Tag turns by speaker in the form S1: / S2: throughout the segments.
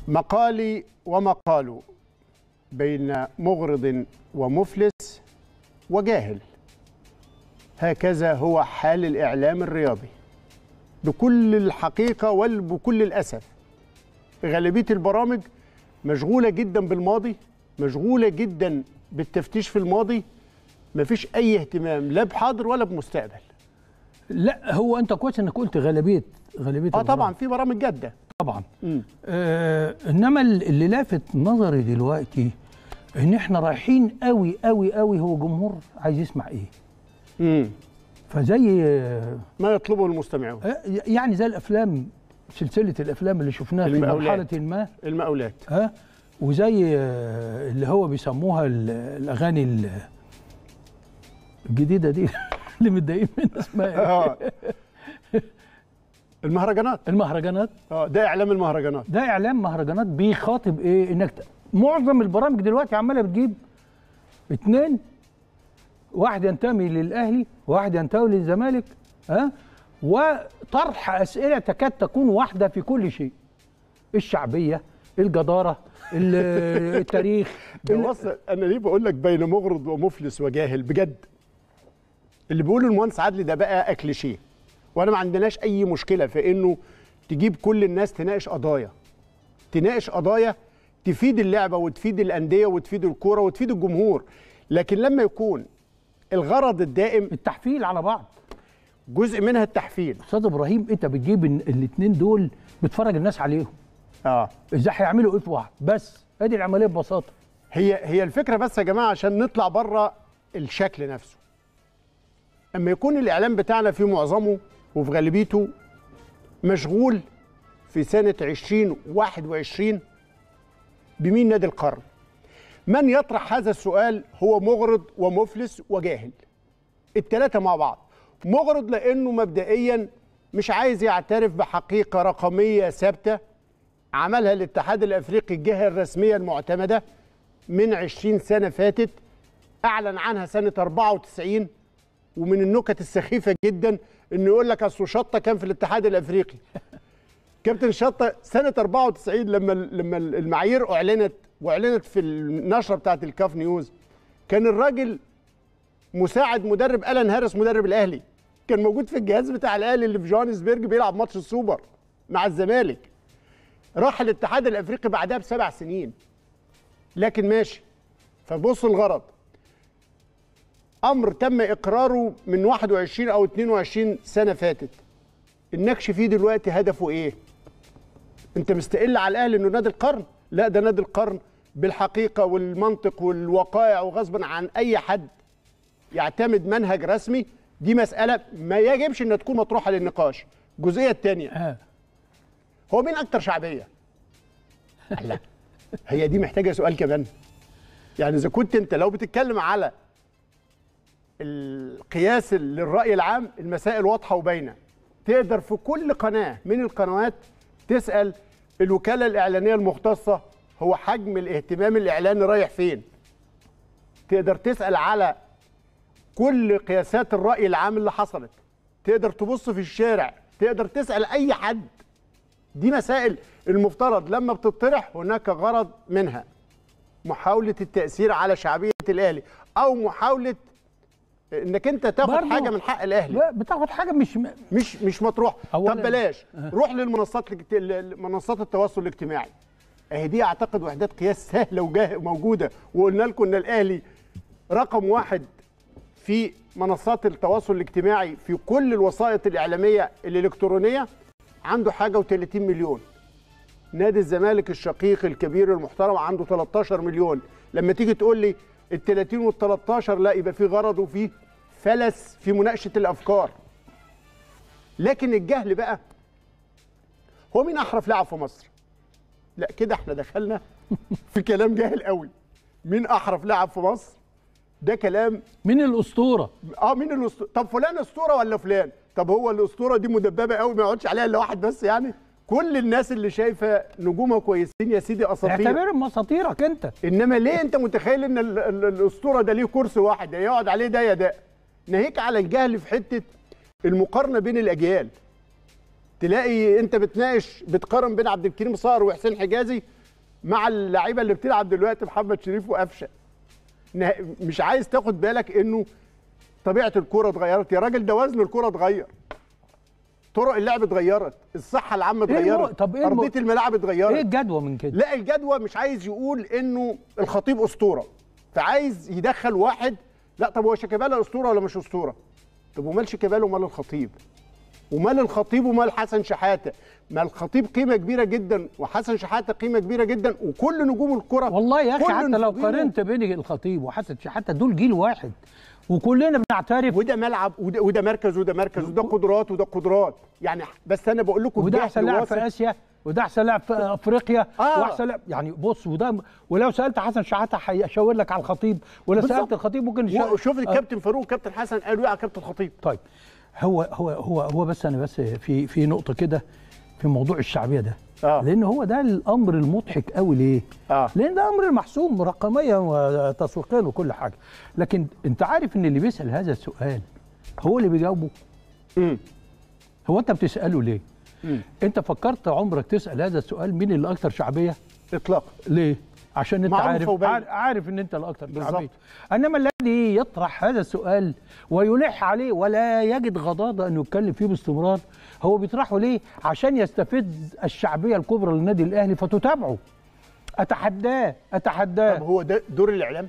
S1: مقالي ومقال بين مغرض ومفلس وجاهل هكذا هو حال الإعلام الرياضي بكل الحقيقة وبكل الأسف غالبية البرامج مشغولة جدا بالماضي مشغولة جدا بالتفتيش في الماضي مفيش أي اهتمام لا بحاضر ولا بمستقبل
S2: لا هو انت كويس انك قلت غالبيه غالبيه
S1: اه
S2: البرامج.
S1: طبعا في برامج جادة
S2: طبعا
S1: مم.
S2: آه انما اللي لافت نظري دلوقتي ان احنا رايحين قوي قوي قوي هو جمهور عايز يسمع ايه
S1: مم.
S2: فزي آه
S1: ما يطلبه المستمعون
S2: يعني زي الافلام سلسله الافلام اللي شفناها في
S1: المقاولات.
S2: مرحله ما
S1: المقاولات
S2: ها وزي آه، اللي هو بيسموها ال- الاغاني ال- الجديده دي اللي متضايقين منها اسمها إيه؟
S1: اه المهرجانات
S2: المهرجانات
S1: اه ده اعلام المهرجانات
S2: ده اعلام مهرجانات بيخاطب ايه انك ت- معظم البرامج دلوقتي عماله بتجيب اتنين واحد ينتمي للاهلي وواحد ينتمي للزمالك ها وطرح اسئله تكاد تكون واحده في كل شيء الشعبيه الجداره ال- التاريخ
S1: ده
S2: ال-
S1: وصل انا ليه بقول لك بين مغرض ومفلس وجاهل بجد اللي بيقوله المهندس عدلي ده بقى اكليشيه وانا ما عندناش اي مشكله في انه تجيب كل الناس تناقش قضايا تناقش قضايا تفيد اللعبه وتفيد الانديه وتفيد الكوره وتفيد الجمهور لكن لما يكون الغرض الدائم
S2: التحفيل على بعض
S1: جزء منها التحفيل
S2: استاذ ابراهيم انت بتجيب الاثنين دول بتفرج الناس عليهم
S1: اه
S2: ازاي هيعملوا ايه في بعض بس ادي العمليه ببساطه
S1: هي هي الفكره بس يا جماعه عشان نطلع بره الشكل نفسه اما يكون الاعلام بتاعنا في معظمه وفي غالبيته مشغول في سنه 2021 بمين نادي القرن من يطرح هذا السؤال هو مغرض ومفلس وجاهل الثلاثه مع بعض مغرض لانه مبدئيا مش عايز يعترف بحقيقه رقميه ثابته عملها الاتحاد الافريقي الجهه الرسميه المعتمده من 20 سنه فاتت اعلن عنها سنه 94 ومن النكت السخيفه جدا انه يقول لك اصل شطه كان في الاتحاد الافريقي كابتن شطه سنه 94 لما لما المعايير اعلنت واعلنت في النشره بتاعت الكاف نيوز كان الراجل مساعد مدرب الان هارس مدرب الاهلي كان موجود في الجهاز بتاع الاهلي اللي في جوهانسبرج بيلعب ماتش السوبر مع الزمالك راح الاتحاد الافريقي بعدها بسبع سنين لكن ماشي فبص الغرض امر تم اقراره من 21 او 22 سنه فاتت النكش فيه دلوقتي هدفه ايه انت مستقل على الاهلي انه نادي القرن لا ده نادي القرن بالحقيقه والمنطق والوقائع وغصبا عن اي حد يعتمد منهج رسمي دي مساله ما يجبش انها تكون مطروحه للنقاش الجزئيه الثانيه
S2: آه.
S1: هو مين اكتر شعبيه لا هي دي محتاجه سؤال كمان يعني اذا كنت انت لو بتتكلم على القياس للراي العام المسائل واضحه وباينه تقدر في كل قناه من القنوات تسال الوكاله الاعلانيه المختصه هو حجم الاهتمام الاعلاني رايح فين تقدر تسال على كل قياسات الراي العام اللي حصلت تقدر تبص في الشارع تقدر تسال اي حد دي مسائل المفترض لما بتطرح هناك غرض منها محاولة التأثير على شعبية الأهلي أو محاولة إنك أنت تاخد
S2: برضو-
S1: حاجة من حق الأهلي
S2: لا بتاخد حاجه مش م...
S1: مش مش مطروح
S2: أولاً-
S1: طب بلاش روح للمنصات الاجت- ال- منصات التواصل الاجتماعي اهي دي اعتقد وحدات قياس سهله وجاه موجوده وقلنا لكم ان الاهلي رقم واحد في منصات التواصل الاجتماعي في كل الوسائط الاعلاميه الالكترونيه عنده حاجه و30 مليون نادي الزمالك الشقيق الكبير المحترم عنده 13 مليون لما تيجي تقول لي ال 30 وال 13 لا يبقى في غرض وفي فلس في مناقشه الافكار لكن الجهل بقى هو مين احرف لاعب في مصر لا كده احنا دخلنا في كلام جاهل قوي مين احرف لاعب في مصر ده كلام
S2: من الاسطوره
S1: اه مين الاسطوره طب فلان اسطوره ولا فلان طب هو الاسطوره دي مدببه قوي ما يقعدش عليها الا واحد بس يعني كل الناس اللي شايفه نجومها كويسين يا سيدي اساطير
S2: اعتبرهم اساطيرك انت
S1: انما ليه انت متخيل ان ال- ال- الاسطوره ده ليه كرسي واحد يا يقعد عليه ده يا ده ناهيك على الجهل في حته المقارنه بين الاجيال تلاقي انت بتناقش بتقارن بين عبد الكريم صقر وحسين حجازي مع اللعيبه اللي بتلعب دلوقتي محمد شريف وقفشه نه- مش عايز تاخد بالك انه طبيعه الكره اتغيرت يا راجل ده وزن الكره اتغير طرق اللعب اتغيرت الصحه العامه
S2: إيه المو-
S1: اتغيرت
S2: طب إيه المو-
S1: ارضيه الملاعب اتغيرت
S2: ايه الجدوى من كده
S1: لا الجدوى مش عايز يقول انه الخطيب اسطوره فعايز يدخل واحد لا طب هو شيكابالا اسطوره ولا مش اسطوره طب ومال شيكابالا ومال الخطيب ومال الخطيب ومال حسن شحاته ما الخطيب قيمه كبيره جدا وحسن شحاته قيمه كبيره جدا وكل نجوم الكره
S2: والله يا اخي
S1: كل
S2: حتى لو
S1: نجوم-
S2: قارنت بين الخطيب وحسن شحاته دول جيل واحد وكلنا بنعترف
S1: وده ملعب وده, وده مركز وده مركز وده قدرات وده قدرات يعني بس انا بقول لكم
S2: وده
S1: الجهد
S2: احسن لاعب في
S1: واثق.
S2: اسيا وده احسن لاعب في افريقيا
S1: آه.
S2: واحسن لاعب يعني بص وده ولو سالت حسن شحاته هيشاور لك على الخطيب ولا
S1: بالظبط.
S2: سالت الخطيب ممكن يشاور-
S1: وشوف الكابتن فاروق وكابتن حسن قالوا ايه على كابتن خطيب
S2: طيب هو هو هو هو بس انا بس في في نقطه كده في موضوع الشعبيه ده
S1: آه.
S2: لان هو ده الامر المضحك قوي ليه؟
S1: آه.
S2: لان ده امر محسوم رقميا وتسويقيا وكل حاجه لكن انت عارف ان اللي بيسال هذا السؤال هو اللي بيجاوبه
S1: امم
S2: هو انت بتساله ليه؟
S1: مم.
S2: انت فكرت عمرك تسال هذا السؤال مين اللي اكثر شعبيه؟
S1: اطلاقا
S2: ليه؟ عشان انت
S1: معروفة
S2: عارف
S1: وباينة.
S2: عار- عارف ان انت الاكثر
S1: بالظبط.
S2: شعبيه انما الذي يطرح هذا السؤال ويلح عليه ولا يجد غضاضه انه يتكلم فيه باستمرار هو بيطرحه ليه؟ عشان يستفز الشعبيه الكبرى للنادي الاهلي فتتابعه اتحداه اتحداه
S1: طب هو ده دور الاعلام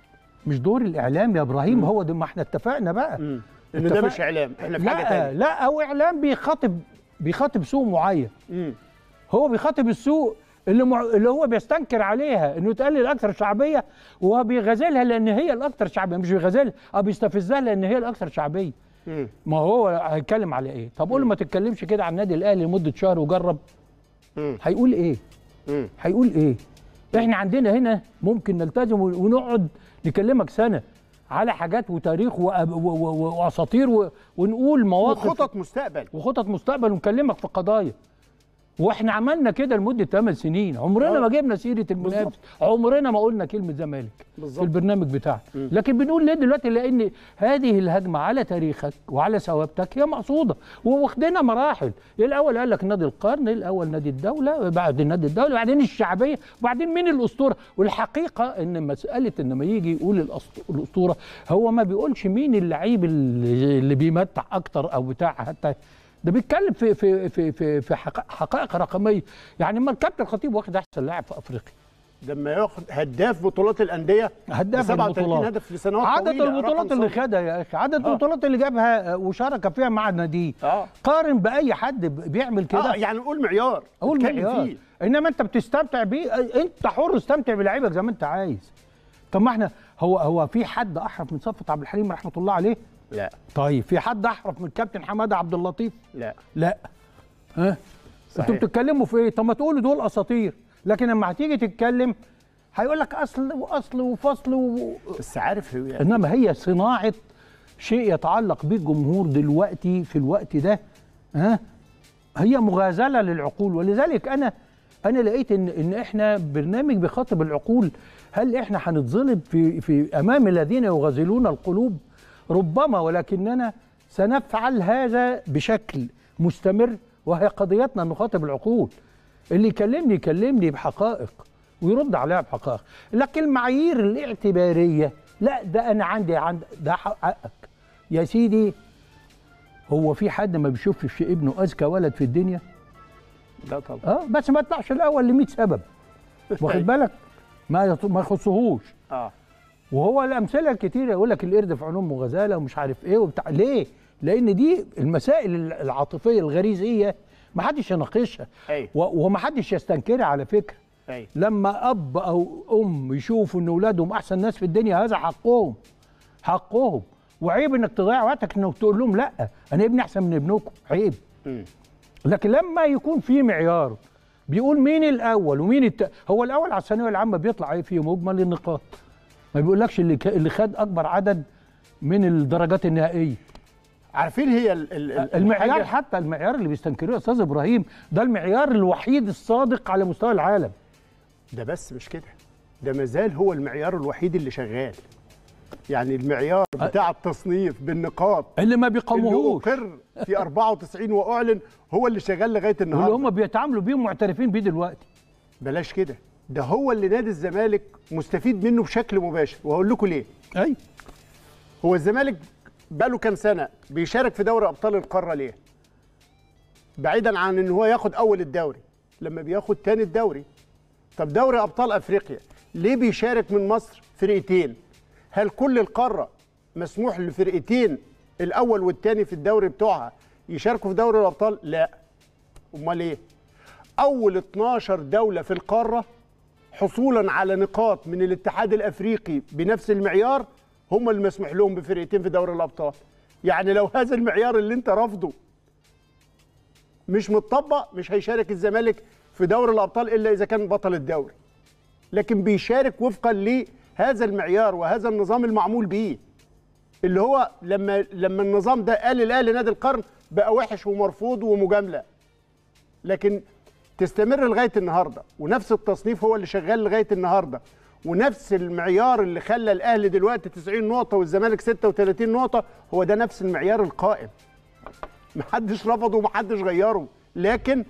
S2: مش دور الاعلام يا ابراهيم هو ده ما احنا اتفقنا بقى
S1: ان ده
S2: اتفق-
S1: مش اعلام احنا في حاجه
S2: لا
S1: تانية
S2: لا او اعلام بيخاطب بيخاطب سوق معين
S1: مم.
S2: هو بيخاطب السوق اللي مع... اللي هو بيستنكر عليها انه تقلل الاكثر شعبيه وهو بيغازلها لان هي الاكثر شعبيه مش بيغازلها اه بيستفزها لان هي الاكثر شعبيه
S1: مم.
S2: ما هو هيتكلم على ايه طب قول له ما تتكلمش كده عن النادي الاهلي لمده شهر وجرب
S1: مم.
S2: هيقول ايه
S1: مم.
S2: هيقول ايه احنا عندنا هنا ممكن نلتزم ونقعد نكلمك سنه على حاجات وتاريخ وأب- و- و- و- واساطير و- ونقول مواقف
S1: وخطط مستقبل
S2: وخطط مستقبل ونكلمك في قضايا واحنا عملنا كده لمده 8 سنين عمرنا
S1: آه.
S2: ما جبنا سيره المنافس عمرنا ما قلنا كلمه زمالك في
S1: بالظبط.
S2: البرنامج بتاعنا لكن بنقول ليه دلوقتي لان هذه الهجمه على تاريخك وعلى ثوابتك هي مقصوده وواخدينها مراحل الاول قال لك نادي القرن الاول نادي الدوله بعد نادي الدوله بعدين الشعبيه وبعدين مين الاسطوره والحقيقه ان مساله ان ما يجي يقول الأسط- الاسطوره هو ما بيقولش مين اللعيب اللي اللي بيمتع اكتر او بتاع حتى ده بيتكلم في في في في, في حقائق, حقائق رقميه يعني اما الكابتن الخطيب واخد احسن لاعب في افريقيا
S1: لما ياخد هداف بطولات الانديه
S2: هداف
S1: 37
S2: البطولات
S1: هدف لسنوات
S2: عدد
S1: طويلة،
S2: البطولات
S1: رقم
S2: اللي
S1: صعب.
S2: خدها يا اخي عدد البطولات اللي جابها وشارك فيها مع ناديه
S1: اه
S2: قارن باي حد بيعمل كده
S1: اه يعني نقول معيار
S2: اقول
S1: نتكلم
S2: معيار
S1: فيه.
S2: انما انت بتستمتع بيه انت حر استمتع بلعيبك زي ما انت عايز طب ما احنا هو هو في حد احرف من صفة عبد الحليم رحمه الله عليه
S1: لا
S2: طيب في حد احرف من الكابتن حماده عبد اللطيف
S1: لا
S2: لا ها انتوا
S1: صحيح.
S2: بتتكلموا في ايه طب ما تقولوا دول اساطير لكن لما هتيجي تتكلم هيقول لك اصل واصل وفصل و...
S1: بس عارف هو
S2: انما هي صناعه شيء يتعلق به الجمهور دلوقتي في الوقت ده ها هي مغازله للعقول ولذلك انا انا لقيت ان ان احنا برنامج بيخاطب العقول هل احنا هنتظلم في في امام الذين يغازلون القلوب ربما ولكننا سنفعل هذا بشكل مستمر وهي قضيتنا ان نخاطب العقول اللي يكلمني يكلمني بحقائق ويرد عليها بحقائق لكن المعايير الاعتباريه لا ده انا عندي عند ده حقك يا سيدي هو في حد ما بيشوفش في ابنه اذكى ولد في الدنيا
S1: لا طبعا
S2: اه بس ما يطلعش الاول ل 100 سبب واخد بالك ما يط- ما يخصهوش
S1: اه
S2: وهو الامثله الكتيره يقول لك القرد في علوم غزاله ومش عارف ايه وبتاع ليه؟ لان دي المسائل العاطفيه الغريزيه ما حدش يناقشها
S1: ايوه
S2: و- وما حدش يستنكرها على فكره
S1: ايوه
S2: لما اب او ام يشوفوا ان اولادهم احسن ناس في الدنيا هذا حقهم حقهم وعيب انك تضيع وقتك انك تقول لهم لا انا ابني احسن من ابنكم عيب
S1: مم.
S2: لكن لما يكون في معيار بيقول مين الاول ومين الت... هو الاول على الثانويه العامه بيطلع ايه في مجمل النقاط ما بيقولكش اللي ك... اللي خد اكبر عدد من الدرجات النهائيه
S1: عارفين هي ال ال ال-
S2: المعيار
S1: الحاجة-
S2: حتى المعيار اللي بيستنكروه يا استاذ ابراهيم ده المعيار الوحيد الصادق على مستوى العالم
S1: ده بس مش كده ده مازال هو المعيار الوحيد اللي شغال يعني المعيار بتاع التصنيف بالنقاط
S2: اللي ما
S1: اللي
S2: بيقاوموهوش
S1: اقر في 94 واعلن هو اللي شغال لغايه
S2: واللي
S1: النهارده
S2: هم بيتعاملوا بيهم معترفين بيه دلوقتي
S1: بلاش كده ده هو اللي نادي الزمالك مستفيد منه بشكل مباشر وهقول لكم ليه
S2: اي
S1: هو الزمالك بقاله كام سنه بيشارك في دوري ابطال القاره ليه بعيدا عن ان هو ياخد اول الدوري لما بياخد تاني الدوري طب دوري ابطال افريقيا ليه بيشارك من مصر فرقتين هل كل القاره مسموح لفرقتين الاول والتاني في الدوري بتوعها يشاركوا في دوري الابطال لا امال ايه اول 12 دوله في القاره حصولا على نقاط من الاتحاد الافريقي بنفس المعيار هم اللي مسموح لهم بفرقتين في دوري الابطال يعني لو هذا المعيار اللي انت رافضه مش متطبق مش هيشارك الزمالك في دوري الابطال الا اذا كان بطل الدوري لكن بيشارك وفقا لهذا المعيار وهذا النظام المعمول بيه اللي هو لما لما النظام ده قال الاهلي نادي القرن بقى وحش ومرفوض ومجامله لكن تستمر لغايه النهارده ونفس التصنيف هو اللي شغال لغايه النهارده ونفس المعيار اللي خلى الاهلي دلوقتي 90 نقطه والزمالك 36 نقطه هو ده نفس المعيار القائم محدش رفضه ومحدش غيره لكن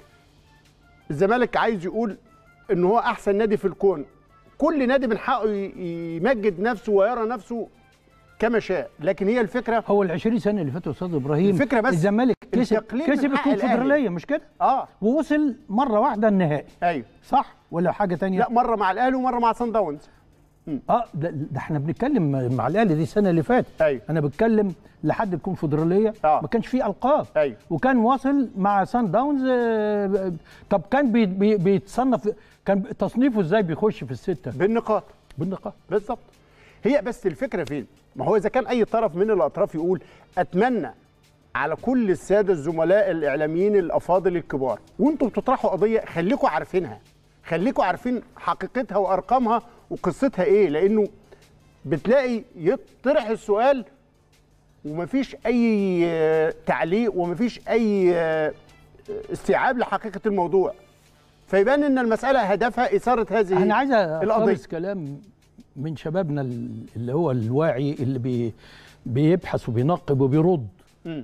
S1: الزمالك عايز يقول ان هو احسن نادي في الكون كل نادي من حقه ي- يمجد نفسه ويرى نفسه كما شاء لكن هي الفكره
S2: هو ال 20 سنه اللي فاتوا استاذ ابراهيم
S1: الفكرة بس
S2: الزمالك كسب
S1: التقليل من
S2: كسب
S1: حق الأهلي.
S2: الكونفدراليه مش كده؟
S1: اه
S2: ووصل مره واحده النهائي
S1: ايوه
S2: صح ولا حاجه تانية؟
S1: لا مره مع الاهلي ومره مع سان داونز
S2: اه ده, ده احنا بنتكلم مع الاهلي دي السنه اللي فاتت
S1: أيوة.
S2: انا بتكلم لحد الكونفدراليه
S1: آه.
S2: ما كانش فيه القاب
S1: أيوة.
S2: وكان واصل مع سان داونز آه، طب كان بي بي بيتصنف كان تصنيفه ازاي بيخش في السته
S1: بالنقاط
S2: بالنقاط
S1: بالظبط هي بس الفكره فين ما هو اذا كان اي طرف من الاطراف يقول اتمنى على كل الساده الزملاء الاعلاميين الافاضل الكبار وانتم بتطرحوا قضيه خليكم عارفينها خليكم عارفين حقيقتها وارقامها وقصتها ايه لانه بتلاقي يطرح السؤال ومفيش اي آه، تعليق ومفيش اي آه، استيعاب لحقيقه الموضوع فيبان ان المساله هدفها اثاره هذه
S2: انا عايز
S1: القضيه
S2: اقتبس كلام من شبابنا ال- اللي هو الواعي اللي بي بيبحث وبينقب وبيرد
S1: مم.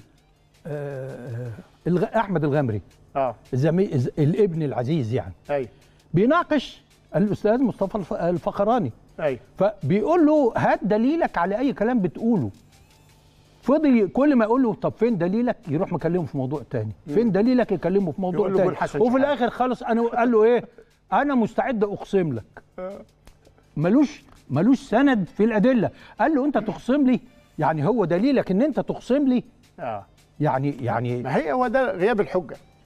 S2: آه الغ- احمد الغامري
S1: اه
S2: زمي... ز- الابن العزيز يعني
S1: ايوه
S2: بيناقش الاستاذ مصطفى الف- الفخراني
S1: ايوه
S2: فبيقول له هات دليلك على اي كلام بتقوله فضل كل ما يقول له طب فين دليلك يروح مكلمه في موضوع تاني فين دليلك يكلمه في موضوع
S1: يقول له
S2: تاني
S1: قول حسن
S2: وفي
S1: شحاتة.
S2: الاخر خالص انا قال له ايه انا مستعد اقسم لك ملوش ملوش سند في الادله قال له انت تخصم لي يعني هو دليلك ان انت تخصم لي
S1: اه
S2: يعني يعني
S1: ما هي هو ده غياب الحجه